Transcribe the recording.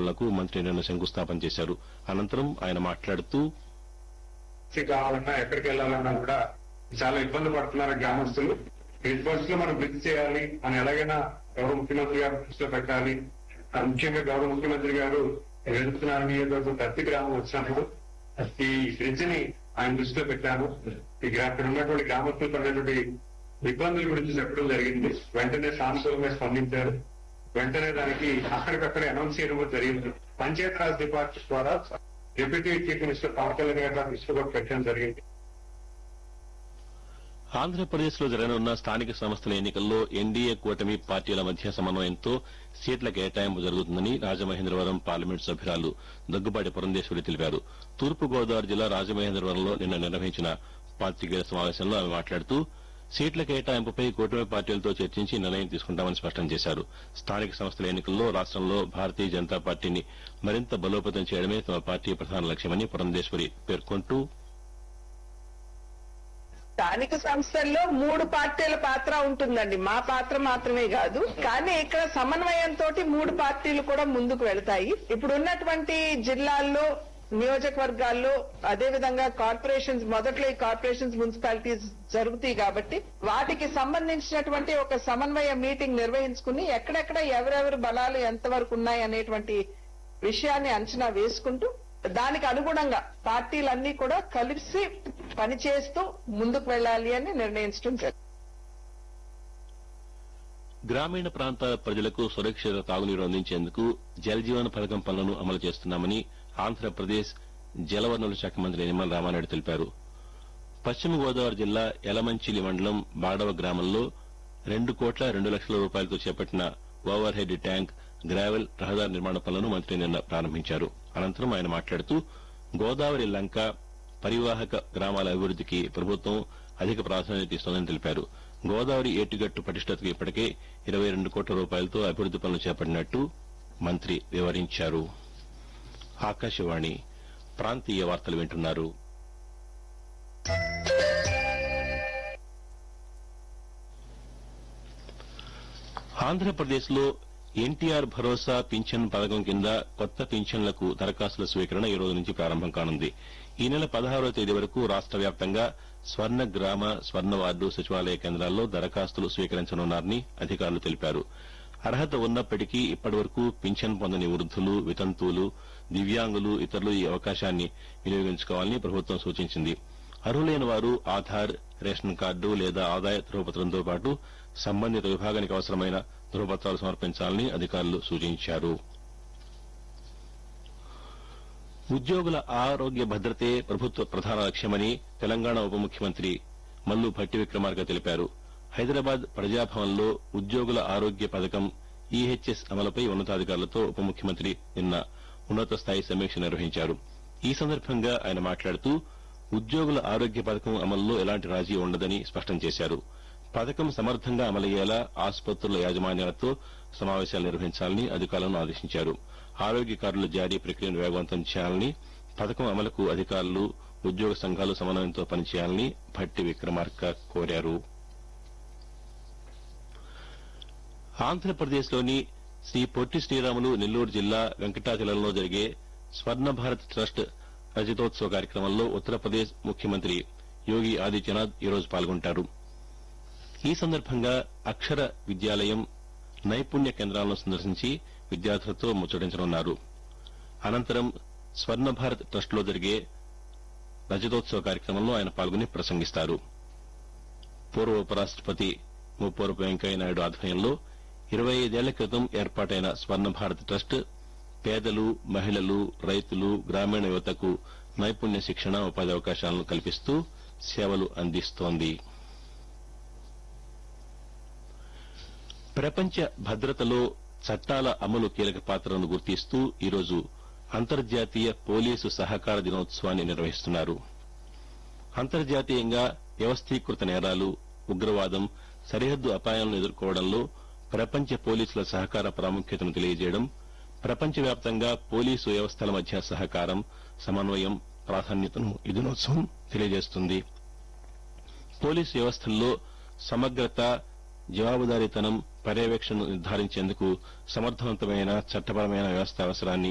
పనులకు మంత్రి నిన్న శంకుస్థాపన చేశారు అనంతరం ఆయన మాట్లాడుతూ టాక్సీ కావాలన్నా ఎక్కడికి వెళ్ళాలన్నా కూడా చాలా ఇబ్బంది పడుతున్నారు గ్రామస్తులు ఈ పరిస్థితుల్లో మనం బ్రిడ్జ్ చేయాలి అని ఎలాగైనా గౌరవ ముఖ్యమంత్రి గారు దృష్టిలో పెట్టాలి ఆ ముఖ్యంగా గౌరవ ముఖ్యమంత్రి గారు వెళ్తున్నారు నియోజకవర్గం దత్తి గ్రామం వచ్చినప్పుడు ఈ బ్రిడ్జ్ ని ఆయన దృష్టిలో పెట్టాను ఈ గ్రా- అక్కడ ఉన్నటువంటి గ్రామస్తులు పడినటువంటి ఇబ్బందుల గురించి చెప్పడం జరిగింది వెంటనే సానుకూలంగా స్పందించారు వెంటనే దానికి అక్కడికక్కడ అనౌన్స్ చేయడం కూడా జరిగింది పంచాయత్ రాజ్ డిపార్ట్మెంట్ ద్వారా deputy chief minister Pawan Kalyan garu నాకు దృష్టిలో కూడా పెట్టడం జరిగింది ఆంధ్రప్రదేశ్ లో జరగనున్న స్థానిక సంస్థల ఎన్నికల్లో ఎన్డీఏ కూటమి పార్టీల మధ్య సమన్వయంతో సీట్ల కేటాయింపు జరుగుతుందని రాజమహేంద్రవరం పార్లమెంట్ సభ్యురాలు దగ్గుబాటి పురంధేశ్వరి తెలిపారు తూర్పు గోదావరి జిల్లా రాజమహేంద్రవరంలో నిన్న నిర్వహించిన పాత్రికేయుల సమావేశంలో ఆమె మాట్లాడుతూ సీట్ల కేటాయింపుపై కూటమి పార్టీలతో చర్చించి నిర్ణయం తీసుకుంటామని స్పష్టం చేశారు స్థానిక సంస్థల ఎన్నికల్లో రాష్ట్రంలో భారతీయ జనతా పార్టీని మరింత బలోపేతం చేయడమే తమ పార్టీ ప్రధాన లక్ష్యమని పురంధేశ్వరి పేర్కొంటూ స్థానిక సంస్థల్లో మూడు పార్టీల పాత్ర ఉంటుందండి మా పాత్ర మాత్రమే కాదు కానీ ఇక్కడ సమన్వయంతో మూడు పార్టీలు కూడా ముందుకు వెళ్తాయి ఇప్పుడు ఉన్నటువంటి జిల్లాల్లో నియోజకవర్గాల్లో అదే విధంగా కార్పొరేషన్స్ మొదట్లో ఈ కార్పొరేషన్స్ మున్సిపాలిటీస్ జరుగుతాయి కాబట్టి వాటికి సంబంధించినటువంటి ఒక సమన్వయ మీటింగ్ నిర్వహించుకుని ఎక్కడెక్కడ ఎవరెవరి బలాలు ఎంతవరకు ఉన్నాయి అనేటువంటి విషయాన్ని అంచనా వేసుకుంటూ దానికి అనుగుణంగా పార్టీలన్నీ కూడా కలిసి పనిచేస్తూ ముందుకు వెళ్ళాలి అని నిర్ణయించడం జరిగింది గ్రామీణ ప్రాంతాల ప్రజలకు సురక్షిత తాగునీరు అందించేందుకు జల్ జీవన్ పథకం పనులను అమలు చేస్తున్నామని ఆంధ్రప్రదేశ్ జలవనరుల శాఖ మంత్రి నిమ్మల రామానాయుడు తెలిపారు పశ్చిమ గోదావరి జిల్లా యలమంచిలి మండలం బాడవ గ్రామంలో రెండు కోట్ల రెండు లక్షల రూపాయలతో చేపట్టిన ఓవర్ హెడ్ ట్యాంక్ గ్రావెల్ రహదారి నిర్మాణ పనులను మంత్రి నిన్న ప్రారంభించారు అనంతరం ఆయన మాట్లాడుతూ గోదావరి లంక పరివాహక గ్రామాల అభివృద్దికి ప్రభుత్వం అధిక ప్రాధాన్యత ఇస్తోందని తెలిపారు గోదావరి ఏటిగట్టు పటిష్టతకు ఇప్పటికే ఇరవై రెండు కోట్ల రూపాయలతో అభివృద్ది పనులు చేపట్టినట్టు మంత్రి వివరించారు ఆకాశవాణి ప్రాంతీయ వార్తలు వింటున్నారు ఆంధ్రప్రదేశ్ లో ఎన్టీఆర్ భరోసా పింఛన్ పథకం కింద కొత్త పింఛన్లకు దరఖాస్తుల స్వీకరణ ఈ రోజు నుంచి ప్రారంభం కానుంది ఈ నెల పదహారవ తేదీ వరకు రాష్ట వ్యాప్తంగా స్వర్ణ గ్రామ స్వర్ణ వార్డు సచివాలయ కేంద్రాల్లో దరఖాస్తులు స్వీకరించనున్నారని అధికారులు తెలిపారు అర్హత ఉన్నప్పటికీ ఇప్పటివరకు పింఛన్ పొందని వృద్ధులు వితంతువులు దివ్యాంగులు ఇతరులు ఈ అవకాశాన్ని వినియోగించుకోవాలని ప్రభుత్వం సూచించింది అర్హులైన వారు ఆధార్ రేషన్ కార్డు లేదా ఆదాయ ధృవపత్రంతో పాటు సంబంధిత విభాగానికి అవసరమైన ధృవపత్రాలు సమర్పించాలని అధికారులు సూచించారు ఉద్యోగుల ఆరోగ్య భద్రతే ప్రభుత్వ ప్రధాన లక్ష్యమని తెలంగాణ ఉప ముఖ్యమంత్రి మల్లు భట్టి విక్రమార్క తెలిపారు హైదరాబాద్ ప్రజాభవన్లో ఉద్యోగుల ఆరోగ్య పథకం ఈహెచ్ఎస్ అమలుపై ఉన్నతాధికారులతో ఉప ముఖ్యమంత్రి నిన్న ఉన్నత స్థాయి సమీక్ష నిర్వహించారు ఈ సందర్భంగా ఆయన మాట్లాడుతూ ఉద్యోగుల ఆరోగ్య పథకం అమల్లో ఎలాంటి రాజీ ఉండదని స్పష్టం చేశారు పథకం సమర్థంగా అమలయ్యేలా ఆసుపత్రుల యాజమాన్యాలతో సమావేశాలు నిర్వహించాలని అధికారులను ఆదేశించారు ఆరోగ్య కార్డుల జారీ ప్రక్రియను వేగవంతం చేయాలని పథకం అమలుకు అధికారులు ఉద్యోగ సంఘాలు సమన్వయంతో పనిచేయాలని భట్టి విక్రమార్క కోరారు ఆంధ్రప్రదేశ్లోని శ్రీ పొట్టి శ్రీరాములు నెల్లూరు జిల్లా వెంకటాచలంలో జరిగే స్వర్ణ భారత్ ట్రస్ట్ రజతోత్సవ కార్యక్రమంలో ఉత్తరప్రదేశ్ ముఖ్యమంత్రి యోగి ఆదిత్యనాథ్ ఈరోజు పాల్గొంటారు ఈ సందర్భంగా అక్షర విద్యాలయం నైపుణ్య కేంద్రాలను సందర్శించి విద్యార్థులతో ముచ్చటించనున్నారు అనంతరం స్వర్ణ భారత్ ట్రస్ట్ లో జరిగే రజతోత్సవ కార్యక్రమంలో ఆయన పాల్గొని ప్రసంగిస్తారు పూర్వ ఉపరాష్టపతి ముప్పవరపు వెంకయ్యనాయుడు ఆధ్వర్యంలో ఇరవై ఐదేళ్ల క్రితం ఏర్పాటైన స్వర్ణ భారత్ ట్రస్ట్ పేదలు మహిళలు రైతులు గ్రామీణ యువతకు నైపుణ్య శిక్షణ ఉపాధి అవకాశాలను కల్పిస్తూ సేవలు అందిస్తోంది ప్రపంచ భద్రతలో చట్టాల అమలు కీలక పాత్రను గుర్తిస్తూ ఈరోజు అంతర్జాతీయ పోలీసు సహకార దినోత్సవాన్ని నిర్వహిస్తున్నారు అంతర్జాతీయంగా వ్యవస్థీకృత నేరాలు ఉగ్రవాదం సరిహద్దు అపాయాలను ఎదుర్కోవడంలో ప్రపంచ పోలీసుల సహకార ప్రాముఖ్యతను తెలియజేయడం ప్రపంచవ్యాప్తంగా పోలీసు వ్యవస్థల మధ్య సహకారం సమన్వయం ప్రాధాన్యతను ఈ దినోత్సవం తెలియజేస్తుంది పోలీసు వ్యవస్థల్లో సమగ్రత జవాబుదారీతనం పర్యవేక్షణను నిర్ధారించేందుకు సమర్థవంతమైన చట్టపరమైన వ్యవస్థ అవసరాన్ని